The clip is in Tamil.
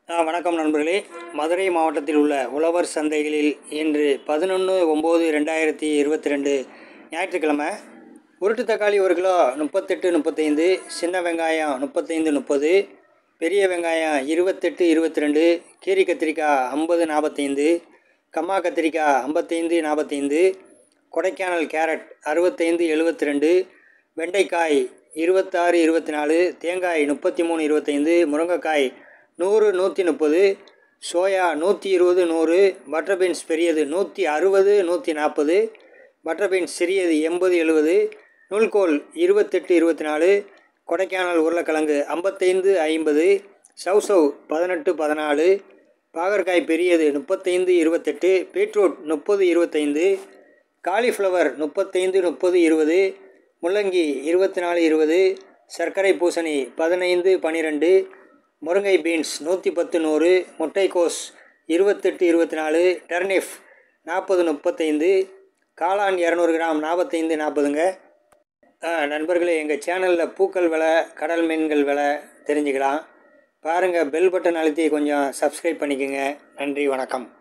ஆ, வணக்கம் நண்பர்களே மதுரை மாவட்டத்தில் உள்ள உழவர் சந்தைகளில் இன்று பதினொன்று ஒம்பது ரெண்டாயிரத்தி இருபத்தி ரெண்டு ஞாயிற்றுக்கிழமை உருட்டு தக்காளி ஒரு கிலோ முப்பத்தெட்டு முப்பத்தைந்து சின்ன வெங்காயம் முப்பத்தைந்து முப்பது பெரிய வெங்காயம் இருபத்தெட்டு இருபத்தி ரெண்டு கீரி கத்திரிக்காய் ஐம்பது நாற்பத்தைந்து கம்மா கத்திரிக்காய் ஐம்பத்தைந்து நாற்பத்தைந்து கொடைக்கானல் கேரட் அறுபத்தைந்து எழுபத்தி ரெண்டு வெண்டைக்காய் இருபத்தாறு இருபத்தி நாலு தேங்காய் முப்பத்தி மூணு இருபத்தைந்து முருங்கைக்காய் நூறு நூற்றி முப்பது சோயா நூற்றி இருபது நூறு பட்டர் பீன்ஸ் பெரியது நூற்றி அறுபது நூற்றி நாற்பது பட்டர் பீன்ஸ் சிறியது எண்பது எழுபது நூல்கோல் இருபத்தெட்டு இருபத்தி நாலு கொடைக்கானல் உருளைக்கிழங்கு ஐம்பத்தைந்து ஐம்பது சவ்சவ் பதினெட்டு பதினாலு பாகற்காய் பெரியது முப்பத்தைந்து இருபத்தெட்டு பீட்ரூட் முப்பது இருபத்தைந்து காலிஃப்ளவர் முப்பத்தைந்து முப்பது இருபது முள்ளங்கி இருபத்தி நாலு இருபது சர்க்கரை பூசணி பதினைந்து பன்னிரெண்டு முருங்கை பீன்ஸ் நூற்றி பத்து நூறு முட்டைக்கோஸ் இருபத்தெட்டு இருபத்தி நாலு டர்னிஃப் நாற்பது முப்பத்தைந்து காளான் இரநூறு கிராம் நாற்பத்தைந்து நாற்பதுங்க ஆ, நண்பர்களே எங்கள் சேனலில் பூக்கள் விலை கடல் மீன்கள் விலை தெரிஞ்சுக்கலாம் பாருங்கள் பெல் பட்டன் அழுத்தி கொஞ்சம் சப்ஸ்கிரைப் பண்ணிக்கோங்க நன்றி வணக்கம்